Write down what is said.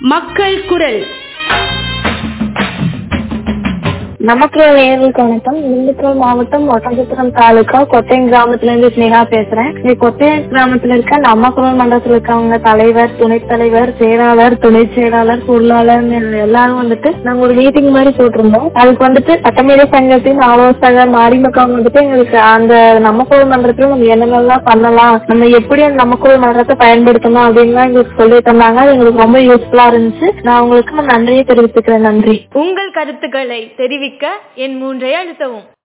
மக்கள் குரல் நமக்கு நேர்களுக்கு வணக்கம் திண்டுக்கல் மாவட்டம் ஒட்டஞ்சத்திரம் தாலுகா கொட்டையம் கிராமத்துல இருந்து ஸ்னேகா பேசுறேன் இந்த கொட்டையம் கிராமத்துல இருக்க நம்ம குரல் மன்றத்துல இருக்கவங்க தலைவர் துணைத் தலைவர் செயலாளர் துணை செயலாளர் பொருளாளர் எல்லாரும் வந்துட்டு நாங்க ஒரு மீட்டிங் மாதிரி போட்டிருந்தோம் அதுக்கு வந்துட்டு சட்டமேதை சங்கத்தின் ஆலோசகர் மாரிமக்கம் வந்துட்டு எங்களுக்கு அந்த நம்ம குரல் மன்றத்துல நம்ம என்னென்னலாம் பண்ணலாம் நம்ம எப்படி அந்த நம்ம குரல் மன்றத்தை பயன்படுத்தணும் அப்படின்லாம் எங்களுக்கு சொல்லி தந்தாங்க அது எங்களுக்கு ரொம்ப யூஸ்ஃபுல்லா இருந்துச்சு நான் உங்களுக்கு நன்றியை தெரிவித்துக்கிறேன் நன்றி உங்கள் கருத்துக்களை தெரிவிக்க என் மூன்றை அழுத்தவும்